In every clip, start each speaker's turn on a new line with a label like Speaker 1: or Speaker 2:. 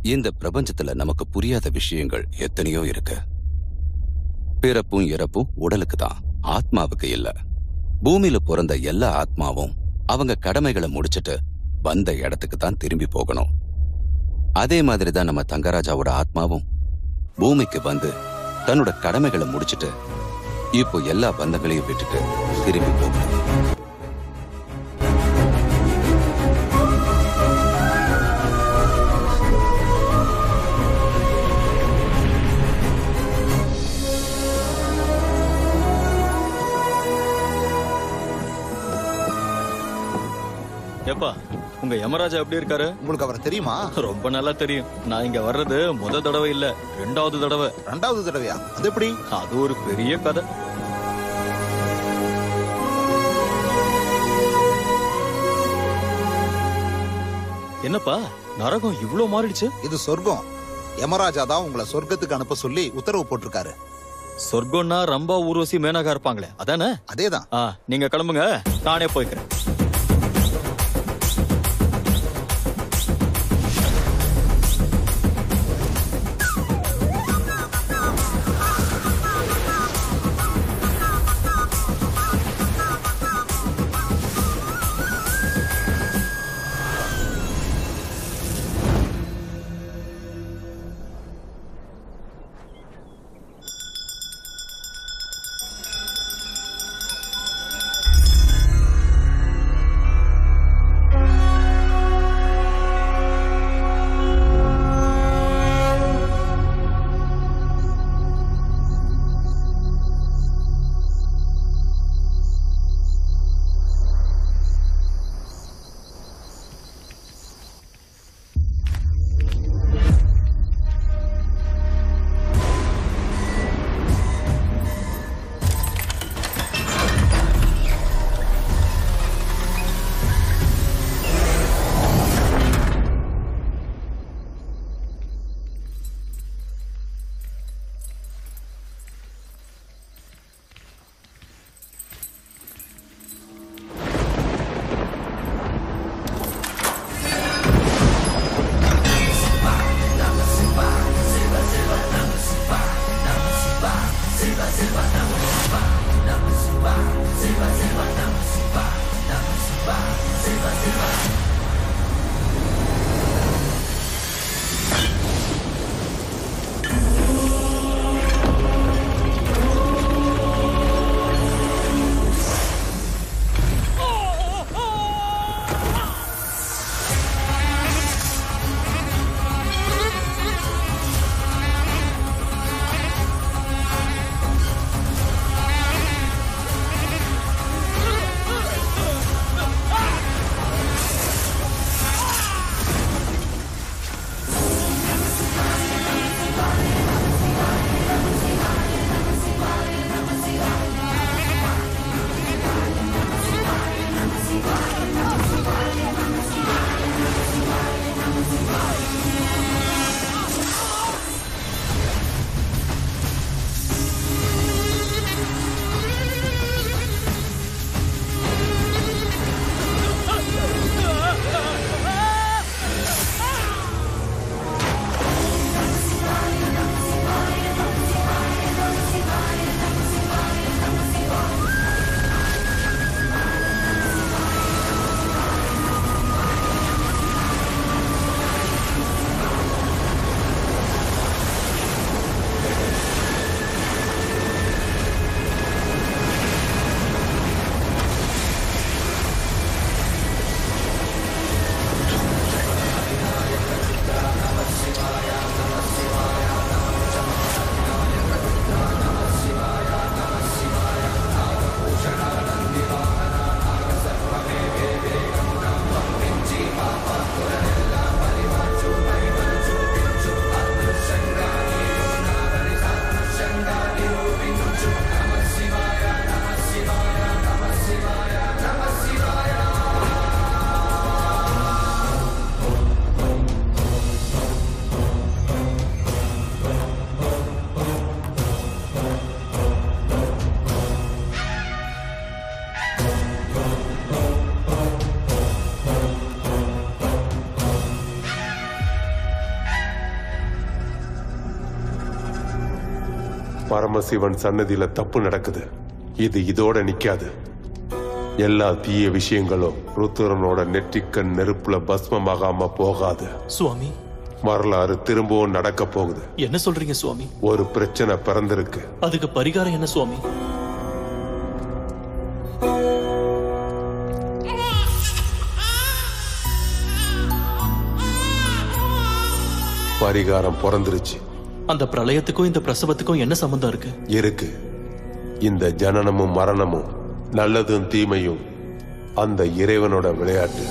Speaker 1: இந்த பிரபஞ்சத்துல நமக்கு புரியாத விஷயங்கள் எத்தனையோ இருக்கு பிறப்பும் இறப்பும் உடலுக்கு தான் ஆத்மாவுக்கு இல்ல பூமியில பிறந்த எல்லா ஆத்மாவும் அவங்க கடமைகளை முடிச்சிட்டு வந்த இடத்துக்கு தான் திரும்பி போகணும் அதே மாதிரி தான் நம்ம தங்கராஜாவோட ஆத்மாவும் பூமிக்கு வந்து தன்னோட கடமைகளை முடிச்சிட்டு இப்போ எல்லா பந்தங்களையும் விட்டுட்டு திரும்பி போகணும்
Speaker 2: ஏப்பா உங்க யமராஜா எப்படி இருக்காரு
Speaker 3: உங்களுக்கு அவரை தெரியுமா
Speaker 2: ரொம்ப நல்லா தெரியும் நான் இங்க வர்றது முத தடவை இல்ல ரெண்டாவது தடவை
Speaker 3: ரெண்டாவது தடவையா அது எப்படி
Speaker 2: அது ஒரு பெரிய கதை என்னப்பா நரகம் இவ்ளோ மாறிடுச்சு
Speaker 3: இது சொர்க்கம் யமராஜா தான் உங்களை சொர்க்கத்துக்கு அனுப்ப சொல்லி உத்தரவு போட்டிருக்காரு
Speaker 2: சொர்க்கம்னா ரம்பா ஊர்வசி மேனகா இருப்பாங்களே அதானே
Speaker 3: அதேதான்
Speaker 2: ஆ நீங்க கிளம்புங்க நானே போய்க்கிறேன்
Speaker 4: பரமசிவன் சன்னதியில தப்பு நடக்குது இது இதோட நிக்காது எல்லா தீய விஷயங்களும் ருத்துரனோட நெற்றிக்கண் நெருப்புல பஸ்மமாகாம போகாது
Speaker 5: சுவாமி
Speaker 4: வரலாறு திரும்பவும் நடக்க போகுது
Speaker 5: என்ன சொல்றீங்க சுவாமி
Speaker 4: ஒரு பிரச்சனை பிறந்திருக்கு
Speaker 5: அதுக்கு பரிகாரம் என்ன சுவாமி
Speaker 4: பரிகாரம் பிறந்துருச்சு
Speaker 5: அந்த பிரளயத்துக்கும் இந்த பிரசவத்துக்கும் என்ன சம்பந்தம் இருக்கு
Speaker 4: இருக்கு இந்த ஜனனமும் மரணமும் நல்லதும் தீமையும் அந்த இறைவனோட விளையாட்டு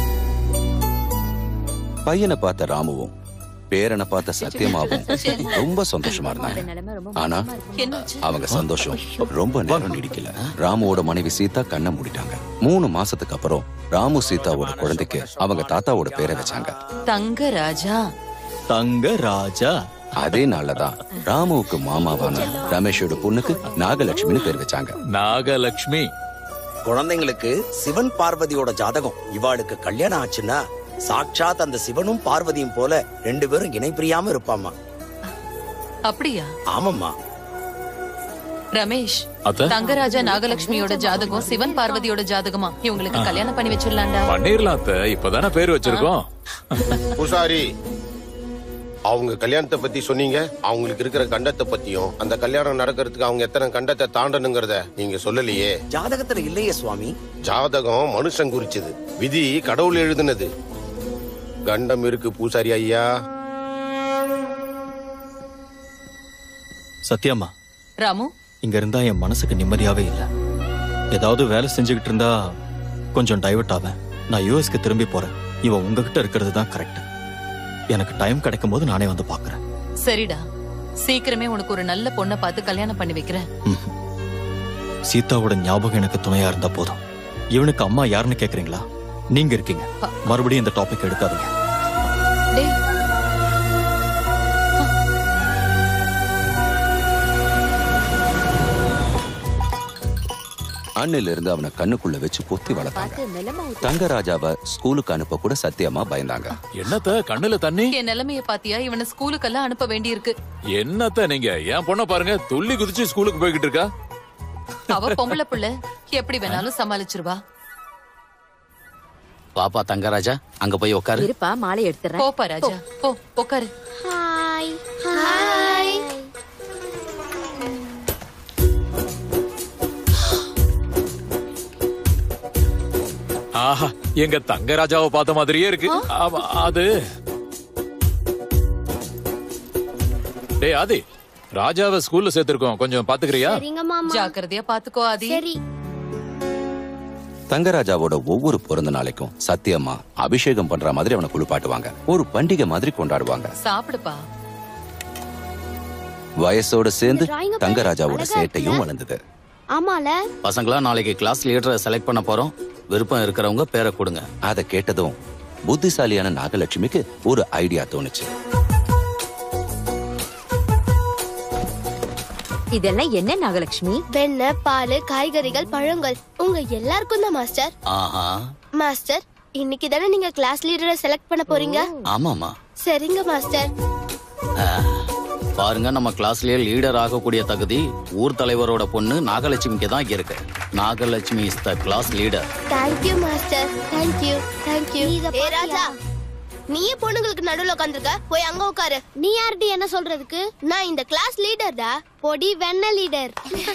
Speaker 1: பையனை பார்த்த ராமுவும் பேரனை பார்த்த சத்தியமாவும் ரொம்ப சந்தோஷமா இருந்தாங்க ஆனா அவங்க சந்தோஷம் ரொம்ப நேரம் நீடிக்கல ராமுவோட மனைவி சீதா கண்ணை மூடிட்டாங்க மூணு மாசத்துக்கு அப்புறம் ராமு சீதாவோட குழந்தைக்கு அவங்க தாத்தாவோட பேரை வச்சாங்க
Speaker 6: தங்க ராஜா
Speaker 2: தங்க ராஜா
Speaker 1: அதே நாள்லதான் ராமுவுக்கு மாமாவான ரமேஷோட பொண்ணுக்கு நாகலட்சுமின்னு பேர் வச்சாங்க
Speaker 2: நாகலட்சுமி
Speaker 7: குழந்தைங்களுக்கு சிவன் பார்வதியோட ஜாதகம் இவாளுக்கு கல்யாணம் ஆச்சுன்னா சாட்சாத் அந்த சிவனும் பார்வதியும் போல ரெண்டு பேரும் இணை பிரியாம இருப்பாமா
Speaker 6: அப்படியா
Speaker 7: ஆமாம்மா
Speaker 6: ரமேஷ்
Speaker 2: அத்த
Speaker 6: தங்கராஜா நாகலட்சுமியோட ஜாதகம் சிவன் பார்வதியோட ஜாதகமா இவங்களுக்கு கல்யாணம் பண்ணி வச்சிடலாம்டா
Speaker 8: பண்ணிரலாம் அத்த இப்பதானே பேர் வச்சிருக்கோம்
Speaker 9: பூசாரி அவங்க கல்யாணத்தை பத்தி சொன்னீங்க அவங்களுக்கு இருக்கிற கண்டத்தை பத்தியும் அந்த கல்யாணம் நடக்கிறதுக்கு அவங்க எத்தனை கண்டத்தை தாண்டணுங்கிறத நீங்க சொல்லலையே
Speaker 7: ஜாதகத்துல இல்லையே சுவாமி
Speaker 9: ஜாதகம் மனுஷன் குறிச்சது விதி கடவுள் எழுதுனது கண்டம் இருக்கு பூசாரி ஐயா
Speaker 2: சத்யாம்மா
Speaker 6: ராமு
Speaker 2: இங்க இருந்தா என் மனசுக்கு நிம்மதியாவே இல்ல ஏதாவது வேலை செஞ்சுக்கிட்டு இருந்தா கொஞ்சம் டைவர்ட் ஆவேன் நான் யூஎஸ்க்கு திரும்பி போறேன் இவன் உங்ககிட்ட இருக்கிறது தான் கரெக்ட் எனக்கு டைம் கிடைக்கும் போது நானே வந்து பாக்குறேன்
Speaker 6: சரிடா சீக்கிரமே உனக்கு ஒரு நல்ல பொண்ணை பார்த்து கல்யாணம் பண்ணி வைக்கிறேன்
Speaker 2: ம்ஹும். சீதாவோட ஞாபகம் எனக்கு துணையா இருந்தா போதும் இவனுக்கு அம்மா யாருன்னு கேக்குறீங்களா நீங்க இருக்கீங்க மறுபடியும் இந்த டாபிக் எடுக்காதீங்க
Speaker 6: டேய்
Speaker 1: அண்ணில இருந்து அவனை கண்ணுக்குள்ள வச்சு பொத்தி வளர்த்தாங்க தங்கராஜாவை ஸ்கூலுக்கு அனுப்ப கூட சத்தியமா பயந்தாங்க
Speaker 8: என்னத்த கண்ணுல தண்ணி
Speaker 6: என் நிலைமைய பாத்தியா இவனை ஸ்கூலுக்கெல்லாம் அனுப்ப வேண்டியிருக்கு
Speaker 8: என்னத்த நீங்க என் பொண்ண பாருங்க துள்ளி குதிச்சு ஸ்கூலுக்கு போய்கிட்டு இருக்கா
Speaker 6: அவ பொம்பளை புள்ள எப்படி வேணாலும் சமாளிச்சிருவா
Speaker 7: பாப்பா தங்கராஜா அங்க போய் உட்காரு
Speaker 10: இருப்பா மாலை எடுத்துறேன்
Speaker 6: போப்பா ராஜா போ உட்காரு
Speaker 10: ஹாய் ஹாய்
Speaker 8: ஆஹா எங்க தங்கராஜாவை பார்த்த மாதிரியே இருக்கு ஆமா, அது டேய் ஆதி ராஜாவை ஸ்கூல்ல சேர்த்திருக்கோம் கொஞ்சம் பாத்துக்கிறியா
Speaker 10: சரிங்க மாமா
Speaker 6: ஜாக்கிரதையா பாத்துக்கோ ஆதி
Speaker 10: சரி
Speaker 1: தங்கராஜாவோட ஒவ்வொரு பிறந்த நாளைக்கும் சத்தியம்மா அபிஷேகம் பண்ற மாதிரி அவனை குளிப்பாட்டுவாங்க ஒரு பண்டிகை மாதிரி கொண்டாடுவாங்க
Speaker 6: சாப்பிடுப்பா
Speaker 1: வயசோட சேர்ந்து
Speaker 10: drawing பாரு,
Speaker 1: தங்கராஜாவோட
Speaker 10: அழகா
Speaker 1: சேட்டையும்
Speaker 10: இருக்குல்ல?
Speaker 1: வளர்ந்தது
Speaker 10: ஆமால
Speaker 7: பசங்களா நாளைக்கு கிளாஸ் லீடரை செலக்ட் பண்ண போறோம் விருப்பம் இருக்கிறவங்க பேரை கொடுங்க
Speaker 1: அதை கேட்டதும் புத்திசாலியான நாகலட்சுமிக்கு ஒரு ஐடியா தோணுச்சு
Speaker 10: இதெல்லாம் என்ன நாகலட்சுமி
Speaker 11: வெண்ணெய் பால் காய்கறிகள் பழங்கள் உங்க எல்லாருக்கும் தான் மாஸ்டர்
Speaker 7: ஆஹா
Speaker 11: மாஸ்டர் இன்னைக்கு தானே நீங்க கிளாஸ் லீடரை செலக்ட் பண்ண போறீங்க
Speaker 7: ஆமாமா
Speaker 11: சரிங்க மாஸ்டர்
Speaker 7: பாருங்க நம்ம கிளாஸ்லயே லீடர் ஆகக்கூடிய தகுதி ஊர் தலைவரோட பொண்ணு நாகலட்சுமிக்கு தான் இருக்கு Nagalakshmi is the class leader
Speaker 11: thank you master thank you thank you ஏ ராஜா நீயே பொண்ணுங்களுக்கு நடுவுல உட்காந்துருக்க போய் அங்க உட்காரு நீ யார்டி என்ன சொல்றதுக்கு நான் இந்த கிளாஸ் லீடர்டா பொடி வெண்ண லீடர்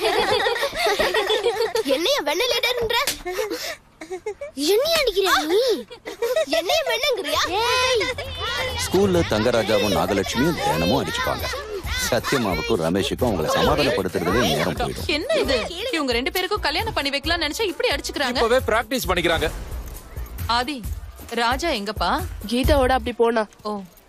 Speaker 11: என்னைய வெண்ண லீடர்ன்ற என்னைய அடிக்கிறியா நீ என்னைய வெண்ணங்கிறியா
Speaker 1: ஸ்கூல்ல தங்கராஜாவும் நாகலட்சுமியும் தினமும் அடிச்சுப்பாங்க சத்தியமாவுக்கும் ரமேஷுக்கும் அவங்கள சமாதானப்படுத்துறதுலே நேரம் போயிடும்
Speaker 6: என்ன இது இவங்க ரெண்டு பேருக்கும் கல்யாணம் பண்ணி வைக்கலாம் நினைச்சா இப்படி அடிச்சுக்கிறாங்க
Speaker 8: இப்பவே பிராக்டிஸ் பண்ணிக்கிறாங்க
Speaker 6: ஆதி ராஜா எங்கப்பா
Speaker 11: கீதாவோட அப்படி போனா
Speaker 6: ஓ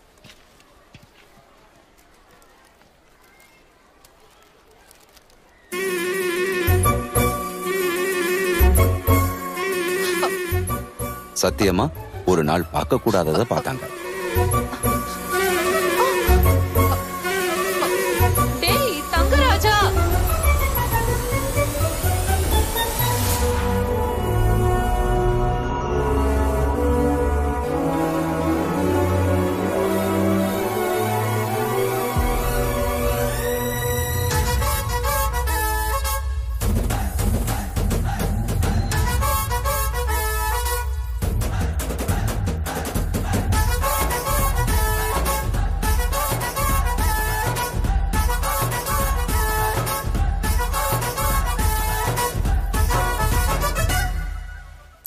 Speaker 1: சத்தியமா ஒரு நாள் பார்க்க கூடாததை பார்த்தாங்க
Speaker 6: டேய் தங்கராஜா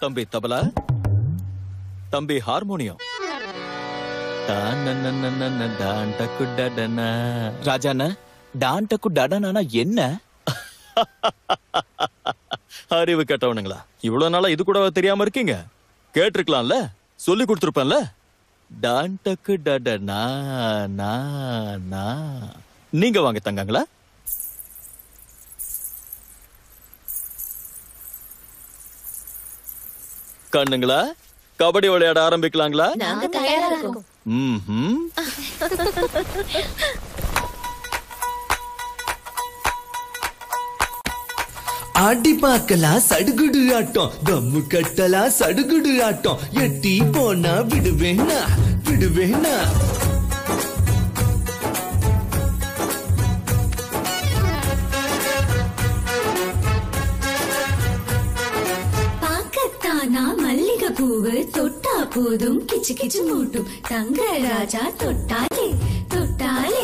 Speaker 2: தம்பி தபலா தம்பி ஹார்மோனியம்
Speaker 12: ராஜாண்ணா டான்டக்கு டடனானா என்ன
Speaker 2: அறிவு கேட்டவனுங்களா இவ்வளவு நாளா இது கூட தெரியாம இருக்கீங்க கேட்டிருக்கலாம்ல சொல்லி கொடுத்துருப்பேன்ல டான்டக்கு டடனா நா நா நீங்க வாங்க தங்கங்களா கண்ணுங்களா கபடி விளையாட ஆரம்பிக்கலாங்களா
Speaker 10: நாங்க தயாரா இருக்கோம்
Speaker 2: ம்ஹும்.
Speaker 13: ஆடி பார்க்கலாம் சடுகுடு ஆட்டம் தம்மு கட்டலாம் சடுகுடு ஆட்டம் எட்டி போனா விடுவேனா விடுவேனா
Speaker 14: பார்க்கத்தானா மல்லிகை பூவு தொட்டா போதும் கிச்சு கிச்சு மூட்டும் தங்க ராஜா தொட்டாலே தொட்டாலே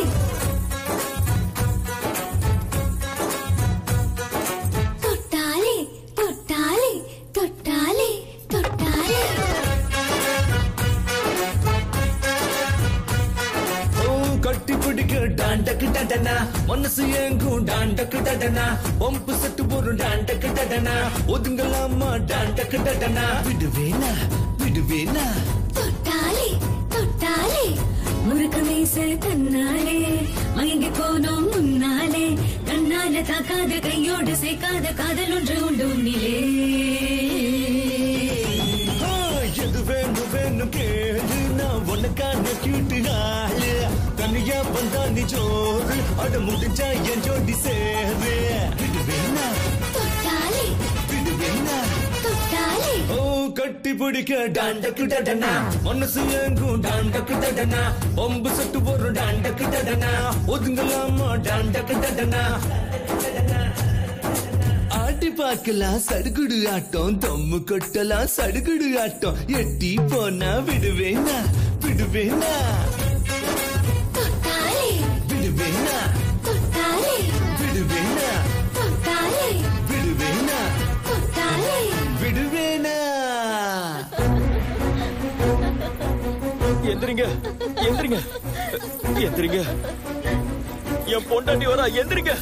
Speaker 14: தொட்டாலே தொட்டாலே தொட்டாலே தொட்டாலே
Speaker 13: ஓ கட்டி பிடிக்க டாண்டக்கு டடனா மனசு எங்கும் டாண்டக்கு டடனா பம்பு செட்டு போரும் டாண்டக்கு டடனா ஒதுங்கலாமா டாண்டக்கு டடனா விடுவேனா விடுவேனா
Speaker 14: தொட்டாலே தொட்டாலே முறுக்கு மீச தன்னாலே மயங்கி போனோம் முன்னாலே கண்ணால தாக்காத கையோடு சேர்க்காத காதல் ஒன்று உண்டு உன்னிலே
Speaker 13: ஆ, எது வேணும் வேணும் கேளு நான் உனக்கான கியூட்டு ஆளு தனியா வந்தா நீ ஜோறு அட முடிஞ்சா என் ஜோடி சேரு விடுவேனா
Speaker 14: தொட்டாலே
Speaker 13: விடுவேனா
Speaker 14: தொட்டாலே
Speaker 13: ஓ கட்டி பிடிக்க டாண்டக்கு டடனா மனசு எங்கும் டாண்டக்கு டடனா ஒம்பு சட்டு போறோம் டாண்டக்கு டடனா ஒதுங்கலாமா டாண்டக்கு டடனா ஆட்டி பார்க்கலாம் சடுகுடு ஆட்டம் தம்மு கொட்டலாம் சடுகுடு ஆட்டம் எட்டி போனா விடுவேனா விடுவேனா
Speaker 14: தொட்டாலே
Speaker 13: விடுவேனா
Speaker 14: தொட்டாலே
Speaker 13: விடுவேனா
Speaker 14: தொட்டாலே
Speaker 13: விடுவேனா
Speaker 14: தொட்டாலே
Speaker 13: விடுவேனா
Speaker 2: எந்திரிங்க எந்திரிங்க எந்திரிங்க என் பொண்டாட்டி வரா எந்திரிங்க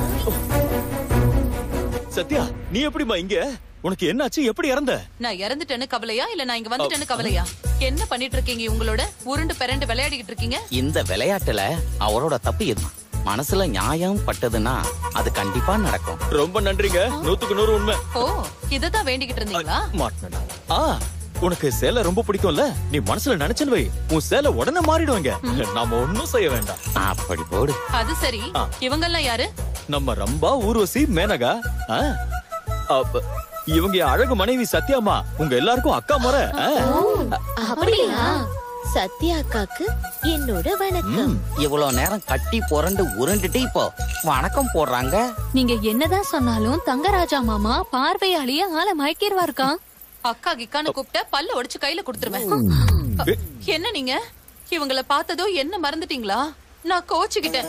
Speaker 2: சத்யா நீ எப்படிமா இங்க உனக்கு என்னாச்சு எப்படி இறந்த
Speaker 6: நான் இறந்துட்டேன்னு கவலையா இல்ல நான் இங்க வந்துட்டேன்னு கவலையா என்ன பண்ணிட்டு இருக்கீங்க உங்களோட உருண்டு பிறண்டு விளையாடிக்கிட்டு இருக்கீங்க
Speaker 7: இந்த விளையாட்டுல அவரோட தப்பு எது மனசுல நியாயம் பட்டதுன்னா அது கண்டிப்பா நடக்கும்
Speaker 2: ரொம்ப நன்றிங்க நூத்துக்கு நூறு உண்மை
Speaker 6: ஓ இததான் வேண்டிக்கிட்டு இருந்தீங்களா
Speaker 2: மாட்டினடா. ஆ உனக்கு சேலை ரொம்ப பிடிக்கும்ல நீ மனசுல நினைச்சேன்னு வை உன் சேலை உடனே மாறிடுவாங்க நாம ஒண்ணும் செய்ய வேண்டாம்
Speaker 7: அப்படி போடு
Speaker 6: அது சரி
Speaker 2: ஆ.
Speaker 6: இவங்கெல்லாம் யாரு
Speaker 2: நம்ம ரம்பா ஊர்வசி மேனகா ஆ, அப்ப, இவங்க என் அழகு மனைவி சத்யாமா உங்க எல்லாருக்கும் அக்கா முறை ஆ.
Speaker 10: அப்படியா சத்யா அக்காக்கு என்னோட வணக்கம்
Speaker 7: இவ்வளவு நேரம் கட்டி புரண்டு உருண்டுட்டு இப்போ வணக்கம் போடுறாங்க
Speaker 15: நீங்க என்னதான் சொன்னாலும் தங்கராஜா மாமா பார்வையாலேயே ஆளை மயக்கிடுவாருக்கா
Speaker 6: அக்கா கிக்கான்னு கூப்பிட்ட பல்ல ஒடிச்சு கையில கொடுத்துருவேன் என்ன நீங்க இவங்கள பார்த்ததோ என்ன மறந்துட்டீங்களா நான் கோச்சுக்கிட்டேன்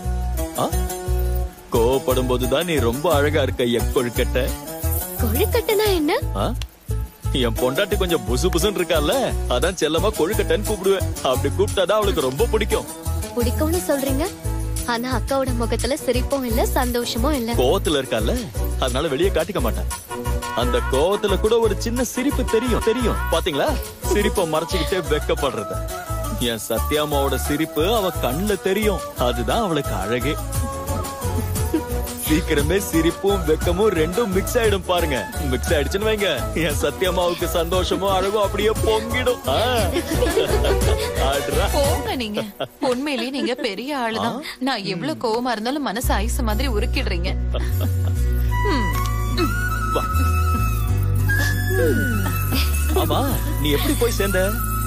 Speaker 2: கோவப்படும் போதுதான் நீ ரொம்ப அழகா இருக்க என் கொழுக்கட்டை
Speaker 10: கொழுக்கட்டைனா என்ன
Speaker 2: ஆ? என் பொண்டாட்டி கொஞ்சம் புசு புசுன்னு இருக்கால அதான் செல்லமா கொழுக்கட்டைன்னு கூப்பிடுவேன் அப்படி கூப்பிட்டாதான் அவளுக்கு ரொம்ப பிடிக்கும்
Speaker 10: பிடிக்கும்னு சொல்றீங்க ஆனா அக்காவோட முகத்துல சிரிப்பும் இல்ல சந்தோஷமும் இல்ல
Speaker 2: கோவத்துல இருக்கால அதனால வெளியே காட்டிக்க மாட்டேன் அந்த கோவத்துல கூட ஒரு சின்ன சிரிப்பு தெரியும் தெரியும் பாத்தீங்களா சிரிப்பை மறைச்சுக்கிட்டே வெக்கப்படுறது என் சத்யாமாவோட சிரிப்பு அவ கண்ணுல தெரியும் அதுதான் அவளுக்கு அழகே சீக்கிரமே சிரிப்பும் வெக்கமும் ரெண்டும் மிக்ஸ் ஆயிடும் பாருங்க மிக்ஸ் ஆயிடுச்சுன்னு வைங்க என் சத்யாமாவுக்கு சந்தோஷமும் அழகும் அப்படியே பொங்கிடும் ஆ. ஆடுறா.
Speaker 6: போங்க நீங்க உண்மையிலேயே நீங்க பெரிய ஆளுதான் நான் எவ்வளவு கோவமா இருந்தாலும் மனசு ஐஸ் மாதிரி உருக்கிடுறீங்க ம்,
Speaker 2: ஆமா நீ எப்படி போய் சேர்ந்த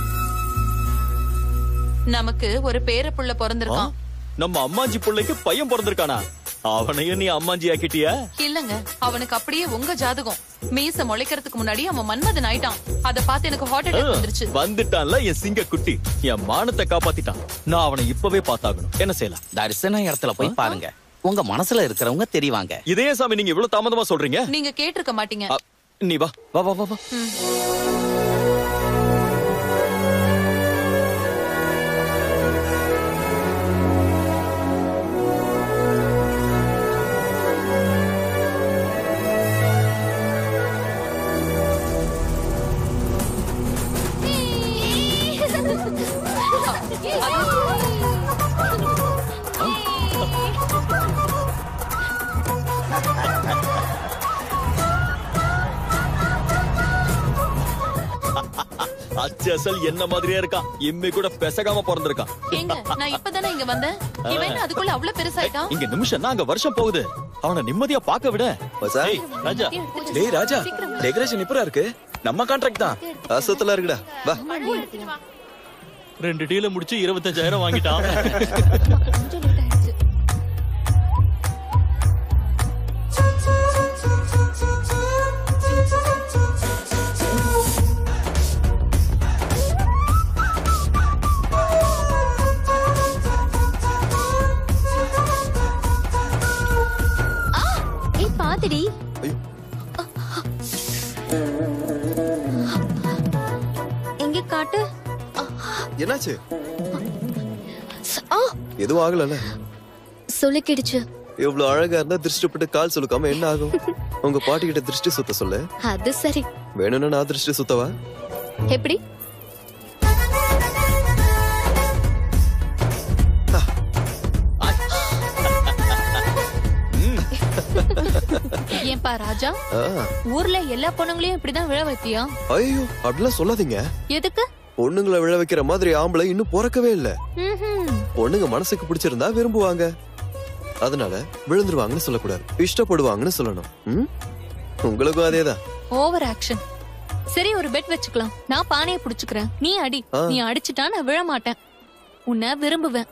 Speaker 6: நமக்கு ஒரு பேரப்புள்ள பிறந்திருக்கான்
Speaker 2: நம்ம அம்மாஞ்சி பிள்ளைக்கு பையன் பிறந்திருக்கானா அவனையும் நீ அம்மாஞ்சி ஆக்கிட்டியா
Speaker 6: இல்லங்க அவனுக்கு அப்படியே உங்க ஜாதகம் மீச முளைக்கிறதுக்கு முன்னாடி அவன் மன்மதன் ஆயிட்டான் அத பார்த்து எனக்கு ஹார்ட் அட்டாக் வந்துருச்சு
Speaker 2: வந்துட்டான்ல என் சிங்க குட்டி என் மானத்தை காப்பாத்திட்டான் நான் அவனை இப்பவே பார்த்தாகணும் என்ன செய்யலாம்
Speaker 7: தரிசன இடத்துல போய் பாருங்க உங்க மனசுல இருக்கிறவங்க தெரிவாங்க
Speaker 2: இதே சாமி நீங்க இவ்வளவு தாமதமா சொல்றீங்க
Speaker 6: நீங்க கேட்டிருக்க மாட்டீங்க
Speaker 2: நீ வா வா வா வா வா அச்சசல் என்ன மாதிரியே இருக்கான் இம்மி கூட பெசகாம பிறந்திருக்கான்
Speaker 6: ஏங்க நான் இப்பதானே இங்க வந்தேன் இவன் என்ன அதுக்குள்ள அவ்வளவு பெருசாயிட்டான்
Speaker 2: இங்க நிமிஷம் தான் அங்க வருஷம் போகுது அவனை நிம்மதியா பார்க்க விட ஏய், ராஜா
Speaker 12: டேய் ராஜா டெக்கரேஷன் இப்பரா இருக்கு நம்ம கான்ட்ராக்ட் தான்
Speaker 16: அசத்தலா இருக்குடா வா
Speaker 5: ரெண்டு டீல முடிச்சு இருபத்தஞ்சாயிரம் வாங்கிட்டான்
Speaker 15: ஏய் பாத்துடி எங்க காட்டு
Speaker 16: என்னாச்சு
Speaker 10: ஆ
Speaker 16: எதுவும் ஆகலல்ல
Speaker 10: சுளுக்கிடுச்சு
Speaker 16: இவ்வளவு அழகா இருந்தா திருஷ்டிப்பட்டு கால் சுலுக்காம என்ன ஆகும் உங்க பாட்டி கிட்ட திருஷ்டி சுத்த சொல்லு
Speaker 10: அது சரி
Speaker 16: வேணும்னா நான் திருஷ்டி சுத்தவா
Speaker 10: எப்படி
Speaker 6: ஏன்பா ராஜா
Speaker 16: ஆ,
Speaker 6: ஊர்ல எல்லா பொண்ணுங்களையும் இப்படிதான் விழ வைத்தியா
Speaker 16: ஐயோ அப்படிலாம் சொல்லாதீங்க
Speaker 6: எதுக்கு
Speaker 16: பொண்ணுங்களை விழ வைக்கிற மாதிரி ஆம்பளை இன்னும் பிறக்கவே இல்ல
Speaker 6: ம்ஹும்.
Speaker 16: பொண்ணுங்க மனசுக்கு பிடிச்சிருந்தா விரும்புவாங்க அதனால விழுந்துருவாங்கன்னு சொல்லக்கூடாது இஷ்டப்படுவாங்கன்னு சொல்லணும் ம்? உங்களுக்கும் அதேதான்
Speaker 15: ஓவர் ஆக்ஷன் சரி ஒரு பெட் வச்சுக்கலாம் நான் பானையை புடிச்சுக்கிறேன் நீ அடி
Speaker 16: ஆ.
Speaker 15: நீ அடிச்சிட்டா நான் விழ மாட்டேன் உன்னை விரும்புவேன்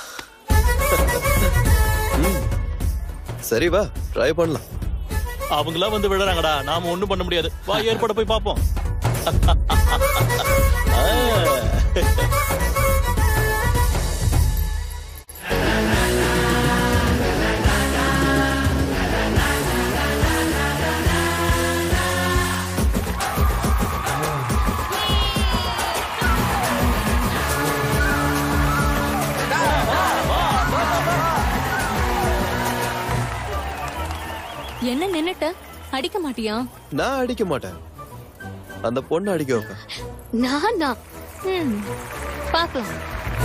Speaker 16: சரி வா ட்ரை பண்ணலாம்
Speaker 5: அவங்களா வந்து விடுறாங்கடா நாம ஒண்ணும் பண்ண முடியாது வா ஏற்பாடு போய் பாப்போம்
Speaker 15: என்ன நின்னுட்ட அடிக்க மாட்டியா
Speaker 16: நான் அடிக்க மாட்டேன் அந்த பொண்ணு அடிக்க வைப்பேன்
Speaker 10: நானா
Speaker 15: ம் பார்க்கலாம்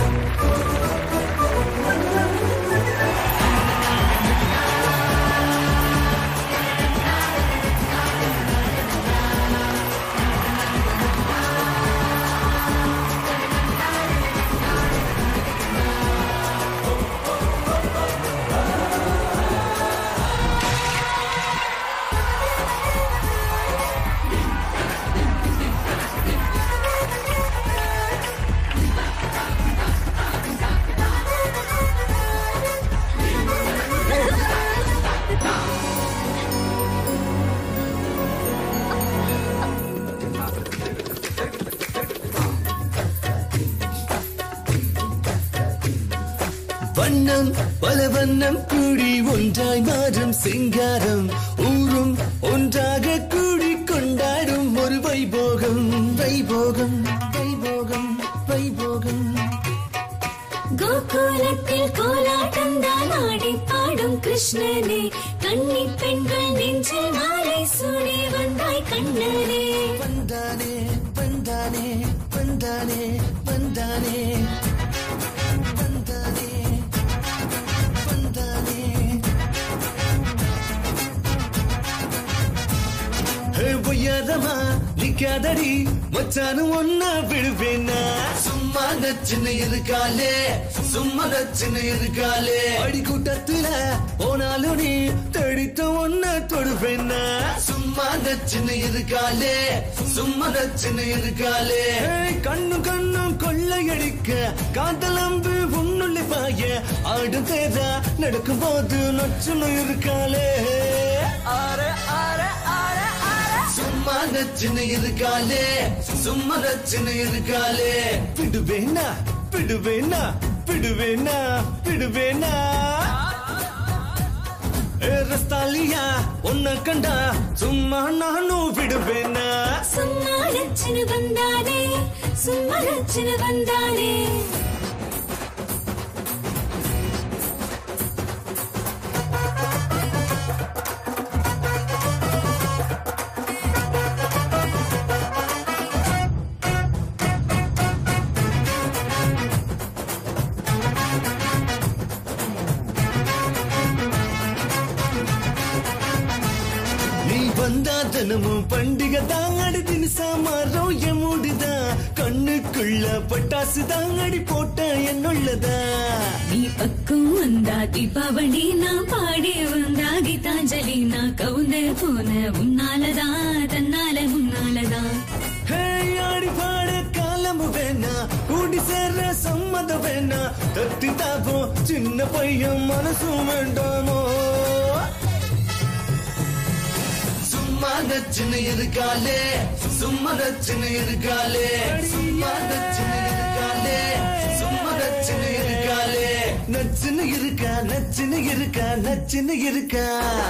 Speaker 13: வண்ணம் பல வண்ணம் கூடி ஒன்றாய் மாறும் சிங்காரம் ஊரும் ஒன்றாக கூடி கொண்டாடும் ஒரு வைபோகம் வைபோகம் வைபோகம் வைபோகம்
Speaker 14: கோகுலத்தில் கோலாட்டம் தான் ஆடி பாடும் கிருஷ்ணனே கன்னி பெண்கள் நெஞ்சில் மாலை சூடி வந்தாய் கண்ணனே
Speaker 13: வந்தானே வந்தானே வந்தானே வந்தானே வந்தானே வந்தானே ஹே, பொய்யாதமா நிக்காதடி மச்சானும் ஒன்னா விடுவேனா சும்மா நச்சுன்னு இருக்காளே சும்மா நச்சுன்னு இருக்காளே அடி கூட்டத்துல போனாலும் நீ தடித்த ஒன்ன தொடுவேனா சும்மா நச்சுன்னு இருக்காளே சும்மா நச்சுன்னு இருக்காளே ஹே, கண்ணு கண்ணும் கொள்ளையடிக்க காதலம்பு உன்னுள்ளே பாய ஆடு தேதா நடக்கும் போது நச்சுன்னு இருக்காளே ஆரே ஆரே ஆரே சும்மா நச்சுன்னு இருக்காளே சும்மா நச்சுன்னு இருக்காளே விடுவேனா விடுவேனா விடுவேனா விடுவேனா ஏ ரஸ்தாலியா உன்னை கண்டா சும்மா நானும் விடுவேனா
Speaker 14: சும்மா நச்சுன்னு வந்தானே சும்மா நச்சுன்னு வந்தானே
Speaker 13: நீ வந்தா தினமும் பண்டிகை தான் அடி தினிசா மாறும் என் மூடுதான் கண்ணுக்குள்ள பட்டாசு தான் அடி போட்ட என்னுள்ளதா
Speaker 14: நீ பக்கம் வந்தா தீபாவளி நான் பாடி வந்தா கீதாஞ்சலி நான் கவுந்த போன உன்னாலதான் தன்னால முன்னாலதான்
Speaker 13: ஹே ஆடி பாட காலம் வேணா கூடி சேர சம்மதம் வேணா தத்தி தாப்போம் சின்ன பையன் மனசும் வேண்டாமோ சும்மா நச்சுன்னு இருக்காளே சும்மா நச்சுன்னு இருக்காளே சும்மா நச்சுன்னு இருக்காளே சும்மா நச்சுன்னு இருக்காளே நச்சுன்னு இருக்கா நச்சுன்னு இருக்கா நச்சுன்னு இருக்கா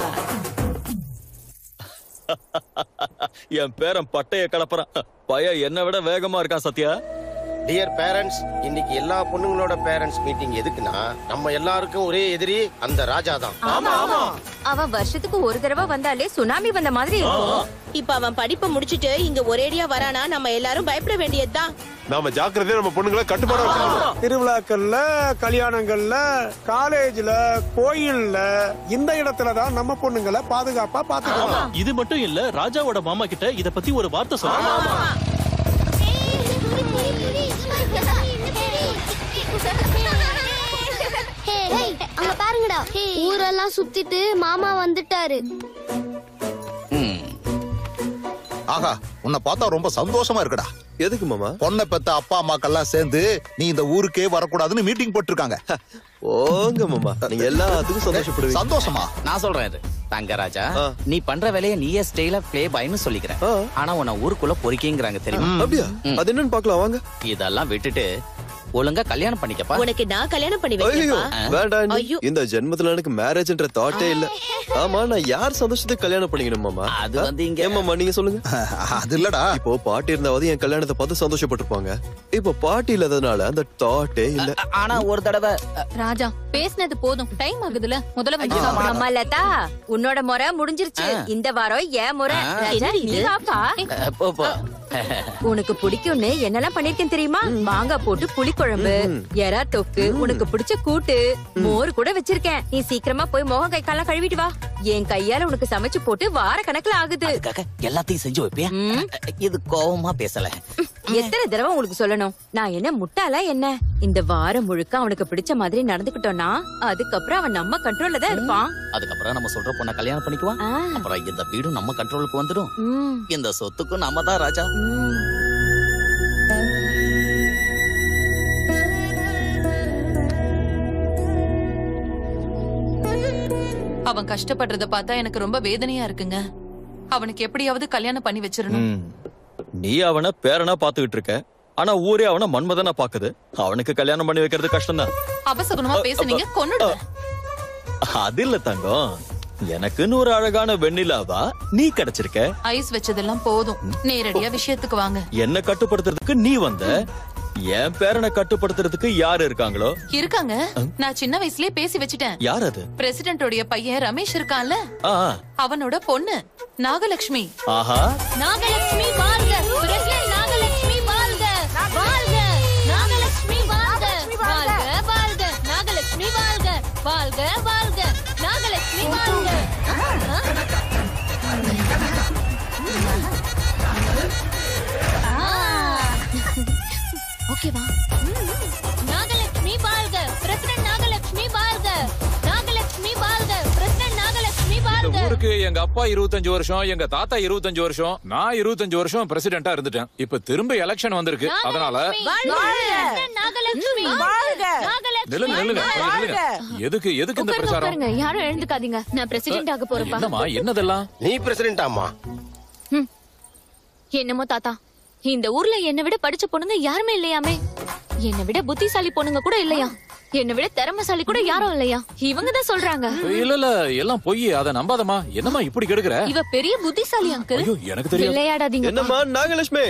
Speaker 2: என் பேரன் பட்டைய கலப்புறான் பையன் என்னை விட வேகமா இருக்கான் சத்யா
Speaker 9: டியர் பேரண்ட்ஸ் இன்னைக்கு எல்லா பொண்ணுங்களோட பேரண்ட்ஸ் மீட்டிங் எதுக்குன்னா நம்ம எல்லாருக்கும் ஒரே எதிரி அந்த ராஜா தான்
Speaker 17: அவன் வருஷத்துக்கு ஒரு தடவை வந்தாலே சுனாமி வந்த மாதிரி இருக்கும்
Speaker 18: இப்ப அவன் படிப்பை முடிச்சிட்டு இங்க ஒரேடியா வரானா நம்ம எல்லாரும் பயப்பட வேண்டியதுதான்
Speaker 4: நாம ஜாக்கிரதையா நம்ம பொண்ணுங்களை கட்டுப்பாட வச்சுக்கணும்
Speaker 19: திருவிழாக்கள்ல கல்யாணங்கள்ல காலேஜ்ல கோயில்ல இந்த இடத்துல தான் நம்ம பொண்ணுங்களை பாதுகாப்பா பாத்துக்கணும்
Speaker 5: இது மட்டும் இல்ல ராஜாவோட மாமா கிட்ட இத பத்தி ஒரு வார்த்தை சொல்லுங்க
Speaker 11: அங்க பாருங்கடா ஊரெல்லாம் சுத்திட்டு மாமா வந்துட்டாரு
Speaker 3: ஆகா உன்னை பார்த்தா ரொம்ப சந்தோஷமா இருக்குடா
Speaker 16: எதுக்கு மாமா
Speaker 3: பொண்ணை பெத்த அப்பா அம்மாக்கெல்லாம் சேர்ந்து நீ இந்த ஊருக்கே வரக்கூடாதுன்னு மீட்டிங் போட்டிருக்காங்க
Speaker 16: ஓங்க மாமா நீங்க எல்லாத்துக்கும் சந்தோஷப்படுவீங்க
Speaker 3: சந்தோஷமா
Speaker 20: நான் சொல்றேன் இது தங்கராஜா நீ பண்ற வேலையை நீயே ஸ்டைலா ப்ளே பாய்னு சொல்லிக்கிற ஆனா உன்னை ஊருக்குள்ள பொறிக்கிங்கிறாங்க தெரியுமா
Speaker 16: அப்படியா அது என்னன்னு பாக்கலாம் வாங்க
Speaker 20: இதெல்லாம் விட்டுட்டு ஒழுங்கா கல்யாணம் பண்ணிக்கப்பா
Speaker 18: உனக்கு நான் கல்யாணம் பண்ணி
Speaker 16: ஐயோ
Speaker 18: வைக்கிறேன்ப்பா.
Speaker 16: வேண்டாம் நீ.
Speaker 18: ஐயோ.
Speaker 16: இந்த ஜென்மத்துல எனக்கு மேரேஜ்ன்ற தாட்டே இல்ல ஆமா நான் யார் சந்தோஷத்துக்கு கல்யாணம் பண்ணிக்கணும் மாமா
Speaker 20: அது வந்து இங்க
Speaker 16: ஏமாமா நீங்க சொல்லுங்க
Speaker 3: அது இல்லடா
Speaker 16: இப்போ பாட்டி இருந்தாவது என் கல்யாணத்தை பார்த்து சந்தோஷப்பட்டிருப்பாங்க இப்போ பாட்டி இல்லாததுனால அந்த தாட்டே இல்ல
Speaker 20: ஆனா ஒரு தடவை
Speaker 15: ராஜா பேசினது போதும் டைம் ஆகுதுல முதல்ல வந்து சாப்பிடலாம்.
Speaker 17: ஆமா லதா உன்னோட முறை முடிஞ்சிருச்சு இந்த வாரம் ஏன் முறை
Speaker 20: ஆ.
Speaker 17: ராஜா,
Speaker 20: என்னடி
Speaker 17: நீ
Speaker 20: இது?
Speaker 17: வாப்பா
Speaker 20: போ போ
Speaker 17: உனக்கு பிடிக்கும்னு என்னெல்லாம் பண்ணிருக்கேன் தெரியுமா மாங்காய் போட்டு புளிக்குழம்பு எறா தொக்கு உனக்கு பிடிச்ச கூட்டு மோர் கூட வச்சிருக்கேன் நீ சீக்கிரமா போய் முகம் கை காலம் கழுவிட்டு வா என் கையால உனக்கு சமைச்சு போட்டு வார கணக்குல ஆகுது
Speaker 20: எல்லாத்தையும் செஞ்சு வைப்பியா இது கோவமா பேசல
Speaker 17: எத்தனை தடவை உங்களுக்கு சொல்லணும் நான் என்ன முட்டாளா என்ன இந்த வாரம் முழுக்க அவனுக்கு பிடிச்ச மாதிரி நடந்துக்கிட்டோம்னா அதுக்கப்புறம் அவன் நம்ம கண்ட்ரோல்ல தான் இருப்பான்
Speaker 20: அதுக்கப்புறம் நம்ம சொல்ற பொண்ண கல்யாணம் பண்ணிக்குவா அப்புறம் இந்த வீடும் நம்ம கண்ட்ரோலுக்கு வந்துடும்
Speaker 17: ம்.
Speaker 20: இந்த சொத்துக்கும் நம்ம தான் ராஜா
Speaker 6: அவன் கஷ்டப்படுறத பார்த்தா எனக்கு ரொம்ப வேதனையா இருக்குங்க அவனுக்கு எப்படியாவது கல்யாணம் பண்ணி வச்சிரணும்
Speaker 2: ம். நீ அவன பேரனா பாத்துக்கிட்டு இருக்க ஆனா ஊரே அவன மன்மதனா பாக்குது அவனுக்கு கல்யாணம் பண்ணி வைக்கிறது கஷ்டம்தான்
Speaker 6: அபசகுணமா பேசுனீங்க கொன்னுடுவேன்
Speaker 2: அது இல்ல தங்கம் எனக்குன்னு ஒரு அழகான வெண்ணிலாவா நீ கிடைச்சிருக்க
Speaker 6: ஐஸ் வச்சதெல்லாம் போதும் நேரடியா விஷயத்துக்கு வாங்க
Speaker 2: என்ன கட்டுப்படுத்துறதுக்கு நீ வந்த என் பேரனை கட்டுப்படுத்துறதுக்கு யாரு இருக்காங்களோ
Speaker 6: இருக்காங்க நான் சின்ன வயசுலயே பேசி வச்சுட்டேன்
Speaker 2: யார் அது
Speaker 6: பிரசிடென்டோடைய பையன் ரமேஷ் இருக்கான்ல
Speaker 2: ஆ,
Speaker 6: அவனோட பொண்ணு நாகலட்சுமி
Speaker 2: ஆஹா
Speaker 14: நாகலட்சுமி வாழ்க பிரசிடென்ட் நாகலட்சுமி வாழ்க வாழ்க நாகலட்சுமி வாழ்க வாழ்க வாழ்க நாகலட்சுமி வாழ்க வாழ்க வாழ்க நாகலட்சுமி வாழ்க
Speaker 10: ஓகேவா
Speaker 14: நாகலட்சுமி வாழ்க பிரசிடென்ட் நாகலட்சுமி வாழ்க நாகலட்சுமி வாழ்க பிரசிடென்ட் நாகலட்சுமி
Speaker 8: இந்த
Speaker 14: வாழ்க
Speaker 8: ஊருக்கு எங்க அப்பா இருபத்தஞ்சு வருஷம் எங்க தாத்தா இருபத்தஞ்சு வருஷம் நான் இருபத்தஞ்சு வருஷம் பிரசிடென்டா இருந்துட்டேன் இப்ப திரும்ப எலெக்ஷன் வந்திருக்கு அதனால
Speaker 14: பிரசிடென்ட் நாகலட்சுமி வாழ்க
Speaker 8: நில்லுங்க நில்லுங்க கொஞ்சம் நில்லுங்க எதுக்கு எதுக்கு இந்த
Speaker 15: உட்காருங்க
Speaker 8: பிரச்சாரம்
Speaker 15: உட்காருங்க யாரும் எழுந்துக்காதீங்க நான் பிரசிடென்ட் ஆக போறேன்ப்பா
Speaker 8: என்னம்மா என்னதெல்லாம்
Speaker 9: நீ பிரசிடென்ட் ஆமா
Speaker 15: என்னமோ தாத்தா இந்த ஊர்ல என்னை விட படிச்ச பொண்ணுங்க யாருமே இல்லையாமே என்னை விட புத்திசாலி பொண்ணுங்க கூட இல்லையா என்னை விட திறமைசாலி கூட யாரும் இல்லையா இவங்க தான் சொல்றாங்க
Speaker 8: இல்ல இல்ல எல்லாம் பொய் அத நம்பாதம்மா என்னம்மா இப்படி கெடுக்கிற
Speaker 15: இவ பெரிய புத்திசாலி அங்கிள்
Speaker 8: ஐயோ எனக்கு தெரியாது
Speaker 15: விளையாடாதீங்க
Speaker 16: என்னம்மா நாகலட்சுமி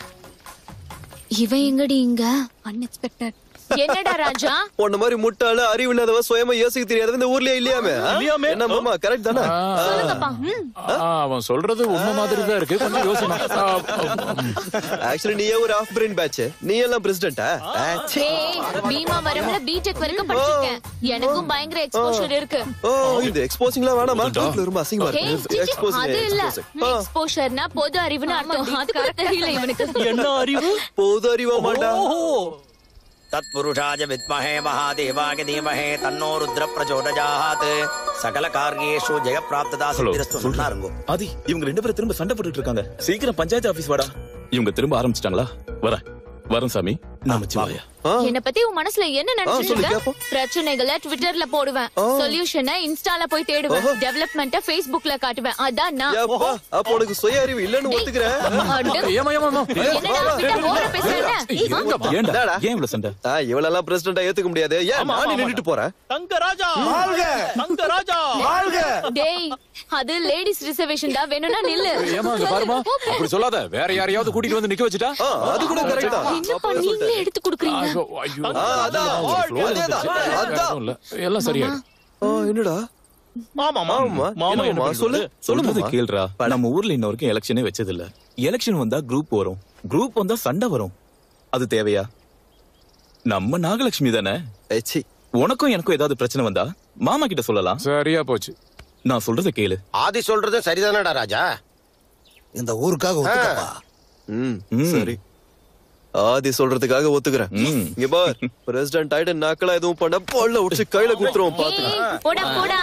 Speaker 15: இவன் எங்கடி இங்க அன்எக்ஸ்பெக்டட் என்னடா ராஜா
Speaker 16: உன்ன மாதிரி முட்டாள அறிவு இல்லாதவ சுயமா யோசிக்க தெரியாதவ இந்த ஊர்லயே இல்லையாமே ஆ?
Speaker 8: இல்லையாமே?
Speaker 16: என்ன மாமா கரெக்ட் தானே
Speaker 15: சொல்லுங்கப்பா ம்.
Speaker 8: ஆ, அவன் சொல்றது உண்மை மாதிரி தான் இருக்கு கொஞ்சம் யோசனை
Speaker 16: ஆக்சுவலி நீயே ஒரு ஆஃப் பிரெயின் பேட்ச் நீ எல்லாம் பிரசிடென்டா
Speaker 15: ஏய் பீமா வரம்ல பிடெக் வரைக்கும் படிச்சிருக்கேன் எனக்கும் பயங்கர எக்ஸ்போஷர் இருக்கு
Speaker 16: ஓ இந்த எக்ஸ்போசிங்லாம் வேணாமா வீட்ல ரொம்ப அசிங்கமா
Speaker 15: ஏய்,
Speaker 16: இருக்கு
Speaker 15: சிச்சி, அது இல்ல எக்ஸ்போஷர்னா பொது அறிவுன்னு அர்த்தம் அது கூட தெரியல இவனுக்கு
Speaker 2: என்ன அறிவு
Speaker 16: பொது அறிவா மாட்டா
Speaker 7: தத்புருஷாய வித்மஹே மகாதேவாய தீமஹே தன்னோ ருத்ர பிரச்சோதயாத் சகல காரியேஷு ஜெயப்பிராப்ததா சித்திரஸ்து சொன்னாருங்கோ
Speaker 12: ஆதி இவங்க ரெண்டு பேரும் திரும்ப சண்டை போட்டுட்டு இருக்காங்க சீக்கிரம் பஞ்சாயத்து ஆபீஸ் வாடா இவங்க திரும்ப ஆரம்பிச்சிட்டாங்களா வரேன் வரேன் சாமி நமச்சிவாயா
Speaker 15: என்ன பத்தி உன் மனசுல என்ன நினைச்சிட்டு
Speaker 16: சொல்லு,
Speaker 15: இருக்க பிரச்சனைகளை ட்விட்டர்ல போடுவேன் சொல்யூஷனை இன்ஸ்டால போய் தேடுவேன் டெவலப்மெண்ட்ட ஃபேஸ்புக்ல காட்டுவேன் அதான் நான்
Speaker 16: ஏப்பா அப்ப உனக்கு சுய அறிவு இல்லன்னு ஒத்துக்கிறேன்
Speaker 15: அட.
Speaker 8: ஏமா ஏமா
Speaker 15: என்னடா விட்டா ஓர பேசுறேன்
Speaker 12: ஏன்டா ஏன் இவ்வளவு சண்டை
Speaker 16: ஆ, இவளெல்லாம் பிரசிடென்டா ஏத்துக்க முடியாது ஏன் நான் நின்னுட்டு போறேன்
Speaker 5: தங்க ராஜா
Speaker 19: வாழ்க
Speaker 5: தங்க ராஜா
Speaker 19: வாழ்க
Speaker 15: டேய் அது லேடிஸ் ரிசர்வேஷன் தான் வேணும்னா நில்லு
Speaker 8: ஏமா அங்க பாருமா அப்படி சொல்லாத வேற யாரையாவது கூட்டிட்டு வந்து நிக்க வச்சுட்டா
Speaker 16: ஆ, அது கூட கரெக்ட் தான்
Speaker 15: என்னப்பா நீங்களே எடுத்து குடுக்குறீங்க
Speaker 8: ஐயோ, ஐயோ.
Speaker 16: ஆ, அதான்,
Speaker 8: flow ல
Speaker 16: அதேதான்,
Speaker 8: இருந்துச்சு. வேற
Speaker 16: அதான்.
Speaker 8: எதுவும் இல்ல. எல்லாம் சரியாயிடும்
Speaker 16: ஆ, என்னடா
Speaker 5: மாமா
Speaker 16: ஆமா
Speaker 12: மாமா
Speaker 16: என்னம்மா,
Speaker 12: என்ன
Speaker 16: சொல்லு
Speaker 12: சொல்லுறது
Speaker 16: சொல்லுமா
Speaker 12: கேள்றா நம்ம ஊர்ல இன்ன வரைக்கும் எலெக்ஷனே வச்சது இல்ல எலெக்ஷன் வந்தா குரூப் வரும் குரூப் வந்தா சண்டை வரும் அது தேவையா நம்ம நாகலட்சுமி தானே
Speaker 16: ஏச்சி
Speaker 12: உனக்கும் எனக்கும் ஏதாவது பிரச்சனை வந்தா மாமா கிட்ட சொல்லலாம்
Speaker 8: சரியா போச்சு
Speaker 12: நான் சொல்றத கேளு
Speaker 9: ஆதி சொல்றது சரிதானடா ராஜா
Speaker 3: இந்த ஊருக்காக ஒத்துக்கப்பா
Speaker 16: ம்
Speaker 12: ம்.
Speaker 16: சரி ஆதி சொல்றதுக்காக ஒத்துக்கிறேன்
Speaker 12: ம்.
Speaker 16: இங்க பார் பிரசிடென்ட் ஆயிட்டு நக்கலா எதுவும் பண்ண பொல்ல உடிச்சு கையில குத்துருவோம் பாத்துக்கிறேன்
Speaker 15: ஏய், போடா போடா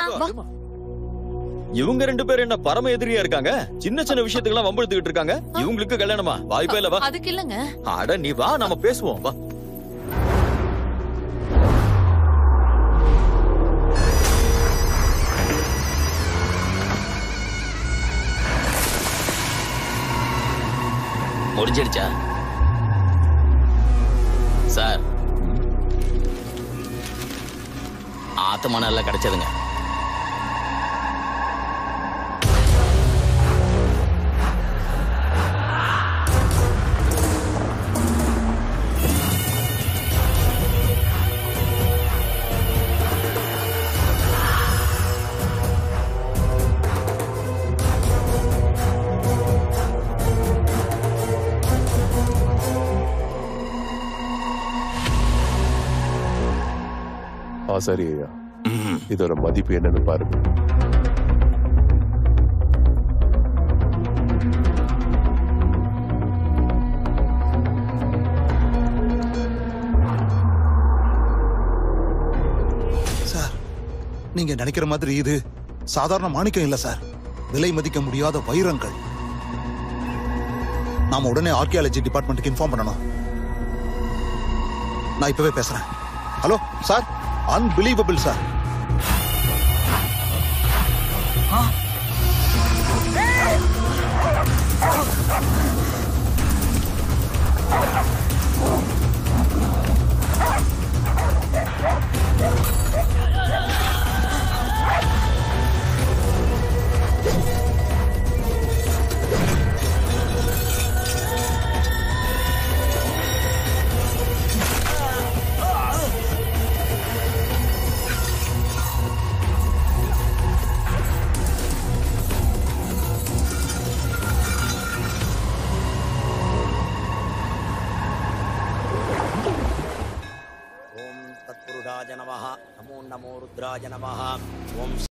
Speaker 2: இவங்க ரெண்டு பேரும் என்ன பரம எதிரியா இருக்காங்க சின்ன சின்ன விஷயத்துக்கெல்லாம் வம்பிழுத்துக்கிட்டு இருக்காங்க இவங்களுக்கு கல்யாணமா வாய்ப்பே இல்ல வா
Speaker 6: அதுக்கு இல்லங்க
Speaker 2: அட நீ வா நம்ம பேசுவோம் வா
Speaker 20: முடிஞ்சிடுச்சா சார் ஆத்தமா நல்லா கிடைச்சதுங்க
Speaker 4: ஆசாரி ஐயா இதோட மதிப்பு என்னன்னு பாருங்க
Speaker 3: சார் நீங்க நினைக்கிற மாதிரி இது சாதாரண மாணிக்கம் இல்ல சார் விலை மதிக்க முடியாத வைரங்கள் நாம உடனே ஆர்கியாலஜி டிபார்ட்மெண்ட்டுக்கு இன்ஃபார்ம் பண்ணணும் நான் இப்பவே பேசுறேன் ஹலோ சார் அன்பிலீவபிள் சார்
Speaker 7: ஓம் தத்புருஷாய நமः நமோ நமோ ருத்ராய நமः ஓம்